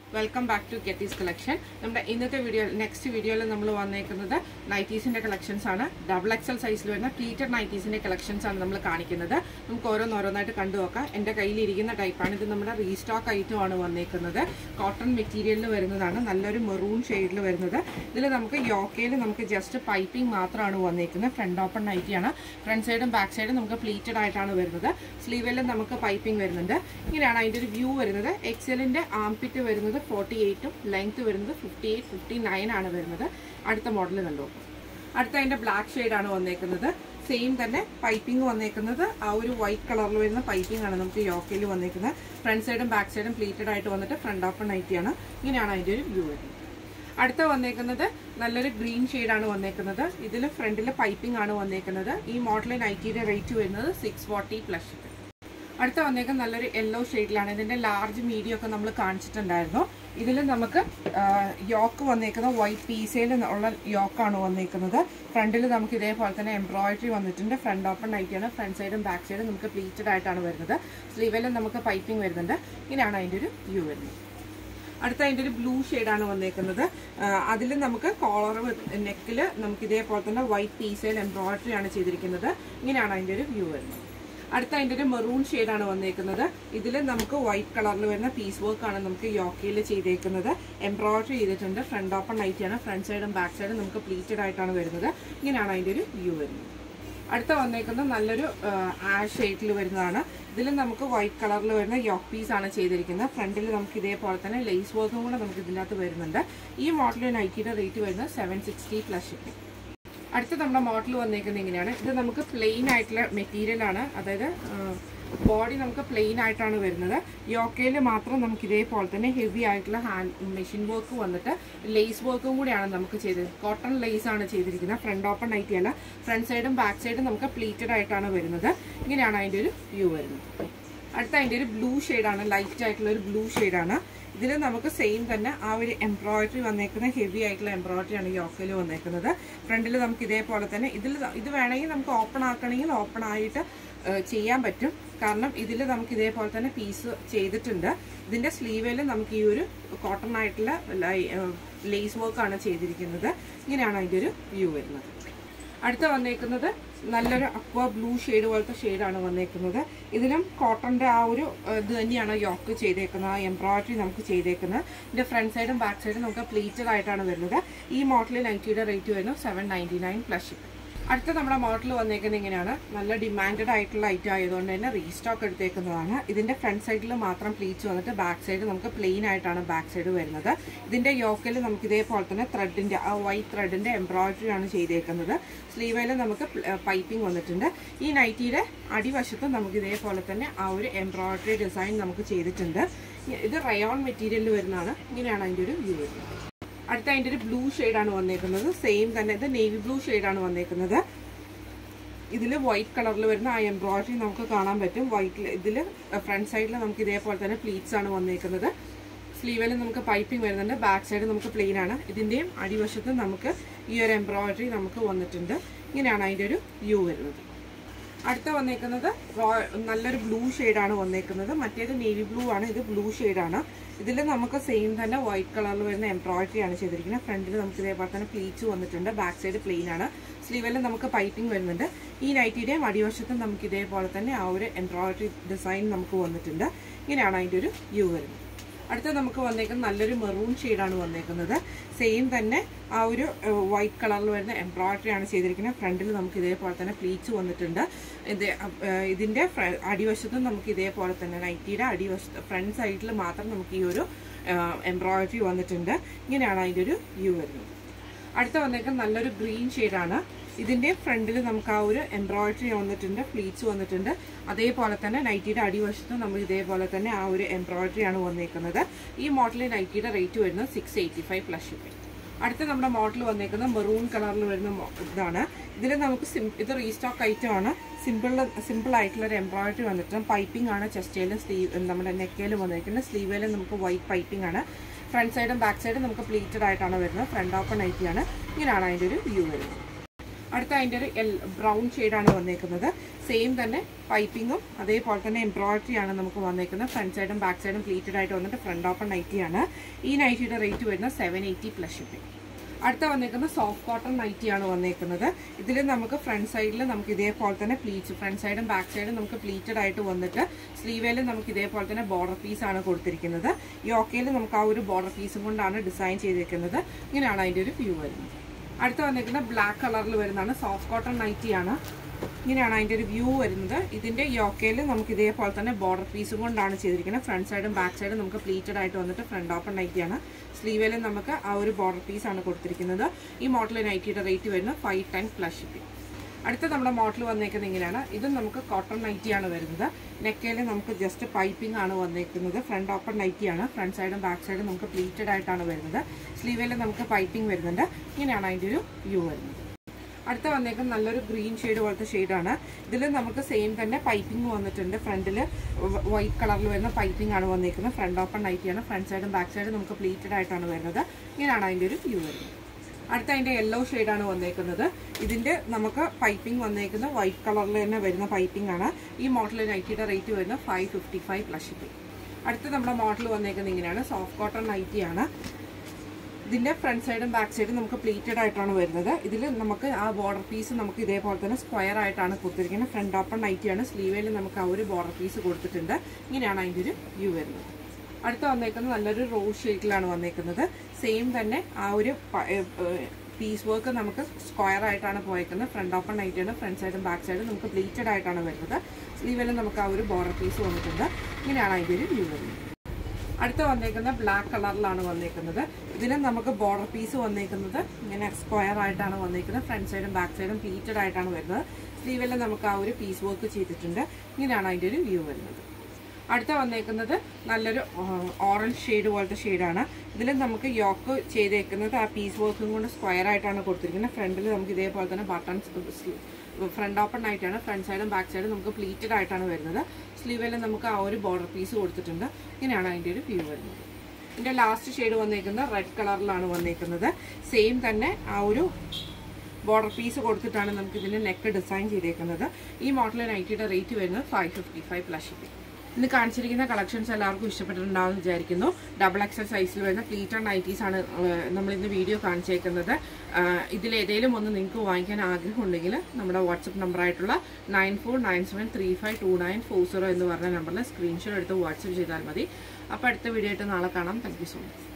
welcome back to കെറ്റീസ് collection നമ്മുടെ ഇന്നത്തെ വീഡിയോ നെക്സ്റ്റ് വീഡിയോയിൽ നമ്മൾ വന്നേക്കുന്നത് നൈറ്റീസിന്റെ കളക്ഷൻസ് ആണ് ഡബിൾ എക്സൽ സൈസിൽ വരുന്ന പ്ലീറ്റഡ് നൈറ്റീസിന്റെ കളക്ഷൻസ് ആണ് നമ്മൾ കാണിക്കുന്നത് നമുക്ക് ഓരോന്നോരോന്നായിട്ട് കണ്ടു നോക്കാം എന്റെ കയ്യിൽ ഇരിക്കുന്ന ടൈപ്പാണ് ഇത് നമ്മുടെ റീസ്റ്റോക്ക് ഐറ്റം ആണ് വന്നേക്കുന്നത് കോട്ടൺ മെറ്റീരിയലിൽ വരുന്നതാണ് നല്ലൊരു മെറൂൺ ഷെയ്ഡിൽ വരുന്നത് ഇതിൽ നമുക്ക് യോക്കയിൽ നമുക്ക് ജസ്റ്റ് പൈപ്പിംഗ് മാത്രമാണ് വന്നേക്കുന്നത് ഫ്രണ്ട് ഓപ്പൺ നൈറ്റിയാണ് ഫ്രണ്ട് സൈഡും ബാക്ക് സൈഡും നമുക്ക് പ്ലീറ്റഡ് ആയിട്ടാണ് വരുന്നത് സ്ലീവിലും നമുക്ക് പൈപ്പിംഗ് വരുന്നുണ്ട് ഇങ്ങനെയാണ് അതിന്റെ ഒരു വ്യൂ വരുന്നത് എക്സലിന്റെ ആംപിറ്റ് വരുന്നത് ഫോർട്ടി എയ്റ്റും ലെങ്ത് വരുന്നത് ഫിഫ്റ്റി എയ്റ്റ് ഫിഫ്റ്റി നയൻ ആണ് വരുന്നത് അടുത്ത മോഡൽ കണ്ടു അടുത്ത അതിന്റെ ബ്ലാക്ക് ഷെയ്ഡ് ആണ് വന്നേക്കുന്നത് സെയിം തന്നെ പൈപ്പിംഗ് വന്നേക്കുന്നത് ആ ഒരു വൈറ്റ് കളറിൽ വരുന്ന പൈപ്പിംഗ് ആണ് നമുക്ക് യോക്കയിൽ വന്നേക്കുന്നത് ഫ്രണ്ട് സൈഡും ബാക്ക് സൈഡും പ്ലീറ്റഡ് ആയിട്ട് വന്നിട്ട് ഫ്രണ്ട് ഓപ്പൺ നൈറ്റിയാണ് ഇങ്ങനെയാണ് അതിന്റെ ഒരു വ്യൂ വരുന്നത് അടുത്ത വന്നേക്കുന്നത് നല്ലൊരു ഗ്രീൻ ആണ് വന്നേക്കുന്നത് ഇതിൽ ഫ്രണ്ടിൽ പൈപ്പിംഗ് ആണ് വന്നേക്കുന്നത് ഈ മോഡൽ നൈറ്റിയുടെ റേറ്റ് വരുന്നത് സിക്സ് ഫോർട്ടി പ്ലസ് അടുത്ത വന്നേക്കുന്നത് നല്ലൊരു യെല്ലോ ഷെയ്ഡിലാണ് ഇതിന്റെ ലാർജ് മീഡിയം ഒക്കെ നമ്മൾ കാണിച്ചിട്ടുണ്ടായിരുന്നു ഇതിൽ നമുക്ക് യോക്ക് വന്നേക്കുന്നത് വൈറ്റ് പീസയിൽ ഉള്ള യോക്കാണ് വന്നേക്കുന്നത് ഫ്രണ്ടിൽ നമുക്ക് ഇതേപോലെ തന്നെ എംബ്രോയിഡറി വന്നിട്ടുണ്ട് ഫ്രണ്ട് ഓപ്പൺ നൈറ്റിയാണ് ഫ്രണ്ട് സൈഡും ബാക്ക് സൈഡും നമുക്ക് പ്ലീറ്റഡ് ആയിട്ടാണ് വരുന്നത് സ്ലീവിലും നമുക്ക് പൈപ്പിംഗ് വരുന്നുണ്ട് ഇങ്ങനെയാണ് അതിൻ്റെ ഒരു വ്യൂ വരുന്നത് അടുത്ത അതിൻ്റെ ഒരു ബ്ലൂ ഷെയ്ഡാണ് വന്നേക്കുന്നത് അതിൽ നമുക്ക് കോളർ നെക്കിൽ നമുക്ക് ഇതേപോലെ തന്നെ വൈറ്റ് പീസയിൽ എംബ്രോയിഡറി ആണ് ചെയ്തിരിക്കുന്നത് ഇങ്ങനെയാണ് അതിൻ്റെ ഒരു വ്യൂ വരുന്നത് അടുത്ത അതിൻ്റെ ഒരു മെറൂൺ ഷെയ്ഡാണ് വന്നേക്കുന്നത് ഇതിൽ നമുക്ക് വൈറ്റ് കളറിൽ വരുന്ന പീസ് വർക്ക് ആണ് നമുക്ക് യോക്കയിൽ ചെയ്തേക്കുന്നത് എംബ്രോയിഡറി ചെയ്തിട്ടുണ്ട് ഫ്രണ്ട് ഓപ്പൺ നൈറ്റിയാണ് ഫ്രണ്ട് സൈഡും ബാക്ക് സൈഡും നമുക്ക് പ്ലീറ്റഡ് ആയിട്ടാണ് വരുന്നത് ഇങ്ങനെയാണ് അതിൻ്റെ ഒരു വ്യൂ വരുന്നത് അടുത്ത വന്നേക്കുന്നത് നല്ലൊരു ആഷ് ഷെയ്ഡിൽ വരുന്നതാണ് ഇതിൽ നമുക്ക് വൈറ്റ് കളറിൽ വരുന്ന യോക്ക് പീസ് ആണ് ചെയ്തിരിക്കുന്നത് ഫ്രണ്ടിൽ നമുക്ക് ഇതേപോലെ തന്നെ ലേസ് വർക്കും കൂടെ നമുക്ക് ഇതിനകത്ത് വരുന്നുണ്ട് ഈ മോഡൽ നൈറ്റിയുടെ റേറ്റ് വരുന്നത് സെവൻ സിക്സ്റ്റി പ്ലസ് ഷിപ്പിംഗ് അടുത്ത നമ്മുടെ മോഡൽ വന്നേക്കുന്നത് ഇങ്ങനെയാണ് ഇത് നമുക്ക് പ്ലെയിൻ ആയിട്ടുള്ള മെറ്റീരിയൽ ആണ് അതായത് ബോഡി നമുക്ക് പ്ലെയിൻ ആയിട്ടാണ് വരുന്നത് യോക്കയിൽ മാത്രം നമുക്ക് ഇതേപോലെ തന്നെ ഹെവി ആയിട്ടുള്ള ഹാൻഡ് മെഷീൻ വർക്ക് വന്നിട്ട് ലേസ് വർക്കും കൂടിയാണ് നമുക്ക് ചെയ്തത് കോട്ടൺ ലേസ് ആണ് ചെയ്തിരിക്കുന്നത് ഫ്രണ്ട് ഓപ്പൺ നൈറ്റി അല്ല ഫ്രണ്ട് സൈഡും ബാക്ക് സൈഡും നമുക്ക് പ്ലീറ്റഡ് ആയിട്ടാണ് വരുന്നത് ഇങ്ങനെയാണ് അതിൻ്റെ ഒരു വ്യൂ വരുന്നത് അടുത്ത അതിൻ്റെ ഒരു ബ്ലൂ ഷെയ്ഡാണ് ലൈറ്റ് ആയിട്ടുള്ള ഒരു ബ്ലൂ ഷെയ്ഡാണ് ഇതിൽ നമുക്ക് സെയിം തന്നെ ആ ഒരു എംബ്രോയിഡറി വന്നേക്കുന്ന ഹെവി ആയിട്ടുള്ള എംബ്രോയിഡറി ആണ് യോക്കയിൽ വന്നേക്കുന്നത് ഫ്രണ്ടിൽ നമുക്ക് ഇതേപോലെ തന്നെ ഇതിൽ ഇത് വേണമെങ്കിൽ നമുക്ക് ഓപ്പൺ ആക്കണമെങ്കിൽ ഓപ്പൺ ആയിട്ട് ചെയ്യാൻ പറ്റും കാരണം ഇതിൽ നമുക്ക് ഇതേപോലെ തന്നെ പീസ് ചെയ്തിട്ടുണ്ട് ഇതിന്റെ സ്ലീവിൽ നമുക്ക് ഈ ഒരു കോട്ടൺ ആയിട്ടുള്ള ലേസ് വർക്കാണ് ചെയ്തിരിക്കുന്നത് ഇങ്ങനെയാണ് അതിൻ്റെ ഒരു വ്യൂ വരുന്നത് അടുത്ത വന്നേക്കുന്നത് നല്ലൊരു അക്വ ബ്ലൂ ഷെയ്ഡ് പോലത്തെ ഷെയ്ഡാണ് വന്നേക്കുന്നത് ഇതിലും കോട്ടന്റെ ആ ഒരു ഇത് തന്നെയാണ് യോക്ക് ചെയ്തേക്കുന്നത് ആ എംബ്രോയിഡറി നമുക്ക് ചെയ്തേക്കുന്നത് ഇതിന്റെ ഫ്രണ്ട് സൈഡും ബാക്ക് സൈഡും നമുക്ക് പ്ലീറ്റഡ് ആയിട്ടാണ് വരുന്നത് ഈ മോഡലിൽ നൈറ്റിയുടെ റേറ്റ് വരുന്നത് seven ninety nine plus ship അടുത്ത നമ്മുടെ മോഡൽ വന്നേക്കുന്നത് ഇങ്ങനെയാണ് നല്ല ഡിമാൻഡഡ് ആയിട്ടുള്ള ഐറ്റം ആയതുകൊണ്ട് തന്നെ റീസ്റ്റോക്ക് എടുത്തേക്കുന്നതാണ് ഇതിന്റെ ഫ്രണ്ട് സൈഡിൽ മാത്രം പ്ലീച്ച് വന്നിട്ട് ബാക്ക് സൈഡ് നമുക്ക് പ്ലെയിൻ ആയിട്ടാണ് ബാക്ക് സൈഡ് വരുന്നത് ഇതിന്റെ യോക്കിൽ നമുക്ക് ഇതേപോലെ തന്നെ ത്രെഡിന്റെ ആ വൈറ്റ് ത്രെഡിന്റെ എംബ്രോയിഡറി ആണ് ചെയ്തേക്കുന്നത് സ്ലീവിൽ നമുക്ക് പൈപ്പിംഗ് വന്നിട്ടുണ്ട് ഈ നൈറ്റിയുടെ അടിവശത്ത് നമുക്ക് ഇതേപോലെ തന്നെ ആ ഒരു എംബ്രോയിഡറി ഡിസൈൻ നമുക്ക് ചെയ്തിട്ടുണ്ട് ഇത് റയോൺ മെറ്റീരിയലിൽ വരുന്നതാണ് ഇങ്ങനെയാണ് അതിൻ്റെ ഒരു വ്യൂ വരുന്നത് അടുത്ത അതിൻ്റെ ഒരു ബ്ലൂ ഷെയ്ഡാണ് വന്നേക്കുന്നത് സെയിം തന്നെ ഇത് നേവി ബ്ലൂ ഷെയ്ഡാണ് വന്നേക്കുന്നത് ഇതിൽ വൈറ്റ് കളറിൽ വരുന്ന ആ എംബ്രോയിഡറി നമുക്ക് കാണാൻ പറ്റും വൈറ്റിൽ ഇതിൽ ഫ്രണ്ട് സൈഡിൽ നമുക്ക് ഇതേപോലെ തന്നെ പ്ലീറ്റ്സ് ആണ് വന്നേക്കുന്നത് സ്ലീവിൽ നമുക്ക് പൈപ്പിംഗ് വരുന്നുണ്ട് ബാക്ക് സൈഡ് നമുക്ക് പ്ലെയിൻ ആണ് ഇതിൻ്റെയും അടിവശത്ത് നമുക്ക് ഈ ഒരു എംബ്രോയിഡറി നമുക്ക് വന്നിട്ടുണ്ട് ഇങ്ങനെയാണ് അതിൻ്റെ ഒരു വ്യൂ വരുന്നത് അടുത്ത വന്നേക്കുന്നത് നല്ലൊരു ബ്ലൂ ഷെയ്ഡാണ് വന്നേക്കുന്നത് മറ്റേത് നേവി ബ്ലൂ ആണ് ഇത് ബ്ലൂ ഷെയ്ഡാണ് ഇതിൽ നമുക്ക് സെയിം തന്നെ വൈറ്റ് കളറിൽ വരുന്ന എംബ്രോയിഡറി ആണ് ചെയ്തിരിക്കുന്നത് ഫ്രണ്ടിൽ നമുക്ക് ഇതേപോലെ തന്നെ പ്ലീച്ച് വന്നിട്ടുണ്ട് ബാക്ക് സൈഡ് പ്ലെയിൻ ആണ് സ്ലീവിൽ നമുക്ക് പൈപ്പിംഗ് വരുന്നുണ്ട് ഈ നൈറ്റിയുടെയും അടിവശത്തും നമുക്ക് ഇതേപോലെ തന്നെ ആ ഒരു എംബ്രോയിഡറി ഡിസൈൻ നമുക്ക് വന്നിട്ടുണ്ട് ഇങ്ങനെയാണ് അതിൻ്റെ ഒരു വ്യൂ വരുന്നത് അടുത്ത നമുക്ക് വന്നേക്കുന്നത് നല്ലൊരു മെറൂൺ ഷെയ്ഡാണ് വന്നേക്കുന്നത് സെയിം തന്നെ ആ ഒരു വൈറ്റ് കളറിൽ വരുന്ന എംബ്രോയിഡറി ആണ് ചെയ്തിരിക്കുന്നത് ഫ്രണ്ടിൽ നമുക്ക് ഇതേപോലെ തന്നെ പ്ലീച്ച് വന്നിട്ടുണ്ട് ഇത് ഇതിന്റെ അടിവശത്തും നമുക്ക് ഇതേപോലെ തന്നെ നൈറ്റിയുടെ അടിവശത്ത് ഫ്രണ്ട് സൈഡിൽ മാത്രം നമുക്ക് ഈ ഒരു എംബ്രോയിഡറി വന്നിട്ടുണ്ട് ഇങ്ങനെയാണ് അതിൻ്റെ ഒരു വ്യൂ വരുന്നത് അടുത്ത വന്നേക്കുന്നത് നല്ലൊരു ഗ്രീൻ ഷെയ്ഡാണ് ഇതിന്റെ ഫ്രണ്ടിൽ നമുക്ക് ആ ഒരു എംബ്രോയിഡറി വന്നിട്ടുണ്ട് ഫ്ലീറ്റ്സ് വന്നിട്ടുണ്ട് അതേപോലെ തന്നെ നൈറ്റിയുടെ അടിവശത്ത് നമ്മൾ ഇതേപോലെ തന്നെ ആ ഒരു എംബ്രോയിഡറി ആണ് വന്നേക്കുന്നത് ഈ മോഡലിൽ നൈറ്റിയുടെ റേറ്റ് വരുന്നത് six eighty five plus shipping അടുത്ത നമ്മുടെ മോഡൽ വന്നേക്കുന്നത് മെറൂൺ കളറിൽ വരുന്ന ഇതാണ് ഇതിൽ നമുക്ക് ഇത് റീസ്റ്റോക്ക് ഐറ്റം ആണ് സിമ്പിൾ സിമ്പിൾ ആയിട്ടുള്ള ഒരു എംബ്രോയിഡറി വന്നിട്ട് പൈപ്പിംഗ് ആണ് ചെസ്റ്റയിലും സ്ലീവ് നമ്മുടെ നെക്കയിലും വന്നിരിക്കുന്നത് സ്ലീവിലും നമുക്ക് വൈറ്റ് പൈപ്പിംഗ് ആണ് ഫ്രണ്ട് സൈഡും ബാക്ക് സൈഡും നമുക്ക് പ്ലീറ്റഡ് ആയിട്ടാണ് വരുന്നത് ഫ്രണ്ട് ഓപ്പൺ ഐറ്റിയാണ് ഇങ്ങനെയാണ് അതിൻ്റെ ഒരു വ്യൂ വരുന്നത് അടുത്ത അതിൻ്റെ ഒരു എൽ ബ്രൗൺ ഷെയ്ഡാണ് വന്നേക്കുന്നത് സെയിം തന്നെ പൈപ്പിങ്ങും അതേപോലെ തന്നെ എംബ്രോയിഡറി ആണ് നമുക്ക് വന്നേക്കുന്നത് ഫ്രണ്ട് സൈഡും ബാക്ക് സൈഡും പ്ലീറ്റഡ് ആയിട്ട് വന്നിട്ട് ഫ്രണ്ട് ഓപ്പൺ നൈറ്റിയാണ് ഈ നൈറ്റിയുടെ റേറ്റ് വരുന്നത് സെവൻ എയ്റ്റി പ്ലസ് ഷിപ്പിംഗ് അടുത്ത വന്നേക്കുന്ന സോഫ്റ്റ് കോട്ടൺ നൈറ്റിയാണ് വന്നേക്കുന്നത് ഇതിൽ നമുക്ക് ഫ്രണ്ട് സൈഡിൽ നമുക്ക് ഇതേപോലെ തന്നെ പ്ലീറ്റ്സ് ഫ്രണ്ട് സൈഡും ബാക്ക് സൈഡും നമുക്ക് പ്ലീറ്റഡ് ആയിട്ട് വന്നിട്ട് സ്ലീവേലും നമുക്ക് ഇതേപോലെ തന്നെ ബോർഡർ പീസ് ആണ് കൊടുത്തിരിക്കുന്നത് യോക്കയിൽ നമുക്ക് ആ ഒരു ബോർഡർ പീസും കൊണ്ടാണ് ഡിസൈൻ ചെയ്തിരിക്കുന്നത് ഇങ്ങനെയാണ് അതിൻ്റെ ഒരു വ്യൂ വരുന്നത് അടുത്ത വന്നേക്കുന്ന ബ്ലാക്ക് കളറിൽ വരുന്നതാണ് സോഫ്റ്റ് കോട്ടൺ നൈറ്റിയാണ് ഇങ്ങനെയാണ് അതിൻ്റെ ഒരു വ്യൂ വരുന്നത് ഇതിൻ്റെ യോക്കയിൽ നമുക്ക് ഇതേപോലെ തന്നെ ബോർഡർ പീസും കൊണ്ടാണ് ചെയ്തിരിക്കുന്നത് ഫ്രണ്ട് സൈഡും ബാക്ക് സൈഡും നമുക്ക് പ്ലീറ്റഡ് ആയിട്ട് വന്നിട്ട് ഫ്രണ്ട് ഓപ്പൺ നൈറ്റിയാണ് സ്ലീവിലും നമുക്ക് ആ ഒരു ബോർഡർ പീസാണ് കൊടുത്തിരിക്കുന്നത് ഈ മോഡൽ നൈറ്റിയുടെ റേറ്റ് വരുന്നത് ഫൈവ് ടെൻ പ്ലസ് ഷിപ്പിംഗ് അടുത്ത നമ്മുടെ മോഡൽ വന്നേക്കുന്നത് ഇങ്ങനെയാണ് ഇതും നമുക്ക് കോട്ടൺ നൈറ്റിയാണ് വരുന്നത് നെക്കയിൽ നമുക്ക് ജസ്റ്റ് പൈപ്പിംഗ് ആണ് വന്നേക്കുന്നത് ഫ്രണ്ട് ഓപ്പൺ നൈറ്റിയാണ് ഫ്രണ്ട് സൈഡും ബാക്ക് സൈഡും നമുക്ക് പ്ലീറ്റഡ് ആയിട്ടാണ് വരുന്നത് സ്ലീവിൽ നമുക്ക് പൈപ്പിംഗ് വരുന്നുണ്ട് ഇങ്ങനെയാണ് അതിൻ്റെ ഒരു വ്യൂ വരുന്നത് അടുത്ത വന്നേക്കുന്നത് നല്ലൊരു ഗ്രീൻ ഷെയ്ഡ് പോലത്തെ ഷെയ്ഡാണ് ഇതിൽ നമുക്ക് സെയിം തന്നെ പൈപ്പിംഗ് വന്നിട്ടുണ്ട് ഫ്രണ്ടിൽ വൈറ്റ് കളറിൽ വരുന്ന പൈപ്പിംഗ് ആണ് വന്നേക്കുന്നത് ഫ്രണ്ട് ഓപ്പൺ നൈറ്റിയാണ് ഫ്രണ്ട് സൈഡും ബാക്ക് സൈഡും നമുക്ക് പ്ലീറ്റഡ് ആയിട്ടാണ് വരുന്നത് ഇങ്ങനെയാണ് അതിൻ്റെ ഒരു വ്യൂ വരുന്നത് അടുത്ത അതിൻ്റെ യെല്ലോ ഷെയ്ഡാണ് വന്നേക്കുന്നത് ഇതിൻ്റെ നമുക്ക് പൈപ്പിംഗ് വന്നേക്കുന്ന വൈറ്റ് കളറിൽ തന്നെ വരുന്ന പൈപ്പിംഗ് ആണ് ഈ മോഡൽ നൈറ്റിയുടെ റേറ്റ് വരുന്നത് five fifty five plus shipping അടുത്ത നമ്മുടെ മോഡൽ വന്നേക്കുന്നത് ഇങ്ങനെയാണ് സോഫ്റ്റ് കോട്ടൺ നൈറ്റിയാണ് ഇതിന്റെ ഫ്രണ്ട് സൈഡും ബാക്ക് സൈഡും നമുക്ക് പ്ലീറ്റഡ് ആയിട്ടാണ് വരുന്നത് ഇതിൽ നമുക്ക് ആ ബോർഡർ പീസ് നമുക്ക് ഇതേപോലെ തന്നെ സ്ക്വയർ ആയിട്ടാണ് കൊടുത്തിരിക്കുന്നത് ഫ്രണ്ട് ഓപ്പൺ നൈറ്റിയാണ് സ്ലീവേൽ നമുക്ക് ആ ഒരു ബോർഡർ പീസ് കൊടുത്തിട്ടുണ്ട് ഇങ്ങനെയാണ് അതിൻ്റെ ഒരു വ്യൂ വരുന്നത് അടുത്ത വന്നേക്കുന്നത് നല്ലൊരു റോഡ് ഷേക്കിലാണ് വന്നേക്കുന്നത് സെയിം തന്നെ ആ ഒരു പീസ് വർക്ക് നമുക്ക് സ്ക്വയർ ആയിട്ടാണ് പോയേക്കുന്നത് ഫ്രണ്ട് ഓപ്പൺ നൈറ്റിയാണ് ഫ്രണ്ട് സൈഡും ബാക്ക് സൈഡും നമുക്ക് പ്ലീറ്റഡ് ആയിട്ടാണ് വരുന്നത് സ്ലീവിലും നമുക്ക് ആ ഒരു ബോർഡർ പീസ് വന്നിട്ടുണ്ട് ഇങ്ങനെയാണ് അതിൻ്റെ ഒരു വ്യൂ വരുന്നത് അടുത്ത വന്നേക്കുന്ന ബ്ലാക്ക് കളറിലാണ് വന്നേക്കുന്നത് ഇതിന് നമുക്ക് ബോർഡർ പീസ് വന്നേക്കുന്നത് ഇങ്ങനെ സ്ക്വയർ ആയിട്ടാണ് വന്നേക്കുന്നത് ഫ്രണ്ട് സൈഡും ബാക്ക് സൈഡും പ്ലീറ്റഡ് ആയിട്ടാണ് വരുന്നത് സ്ലീവിൽ നമുക്ക് ആ ഒരു പീസ് വർക്ക് ചെയ്തിട്ടുണ്ട് ഇങ്ങനെയാണ് അതിൻ്റെ ഒരു വ്യൂ വരുന്നത് അടുത്ത വന്നേക്കുന്നത് നല്ലൊരു ഓറഞ്ച് ഷെയ്ഡ് പോലത്തെ ഷെയ്ഡാണ് ഇതിൽ നമുക്ക് യോക്ക് ചെയ്തേക്കുന്നത് ആ പീസ് വർക്കും കൊണ്ട് സ്ക്വയർ ആയിട്ടാണ് കൊടുത്തിരിക്കുന്നത് ഫ്രണ്ടിൽ നമുക്ക് ഇതേപോലെ തന്നെ ബട്ടൺസ് ഫ്രണ്ട് ഓപ്പൺ ആയിട്ടാണ് ഫ്രണ്ട് സൈഡും ബാക്ക് സൈഡും നമുക്ക് പ്ലീറ്റഡ് ആയിട്ടാണ് വരുന്നത് സ്ലീവിൽ നമുക്ക് ആ ഒരു ബോർഡർ പീസ് കൊടുത്തിട്ടുണ്ട് ഇങ്ങനെയാണ് അതിൻ്റെ ഒരു വ്യൂ വരുന്നത് ഇതിൻ്റെ ലാസ്റ്റ് ഷെയ്ഡ് വന്നേക്കുന്നത് റെഡ് കളറിലാണ് വന്നേക്കുന്നത് സെയിം തന്നെ ആ ഒരു ബോർഡർ പീസ് കൊടുത്തിട്ടാണ് നമുക്ക് ഇതിൻ്റെ നെക്ക് ഡിസൈൻ ചെയ്തേക്കുന്നത് ഈ മോഡൽ നൈറ്റിയുടെ റേറ്റ് വരുന്നത് five fifty five plus shipping ഇന്ന് കാണിച്ചിരിക്കുന്ന കളക്ഷൻസ് എല്ലാവർക്കും ഇഷ്ടപ്പെട്ടിട്ടുണ്ടാവും വിചാരിക്കുന്നു ഡബിൾ എക്സൽ സൈസിൽ വരുന്ന പ്ലീറ്റർ നൈറ്റീസ് ആണ് നമ്മൾ ഇന്ന് വീഡിയോ കാണിച്ചേക്കുന്നത് ഇതിൽ ഏതെങ്കിലും ഒന്ന് നിങ്ങൾക്ക് വാങ്ങിക്കാൻ ആഗ്രഹമുണ്ടെങ്കിൽ നമ്മുടെ വാട്സപ്പ് നമ്പറായിട്ടുള്ള nine four nine seven three five two nine four zero എന്ന് പറഞ്ഞ നമ്പറിൽ സ്ക്രീൻഷോട്ട് എടുത്ത് വാട്സപ്പ് ചെയ്താൽ മതി അപ്പോൾ അടുത്ത വീഡിയോ ആയിട്ട് നാളെ കാണാം താങ്ക് യു സോ മച്ച്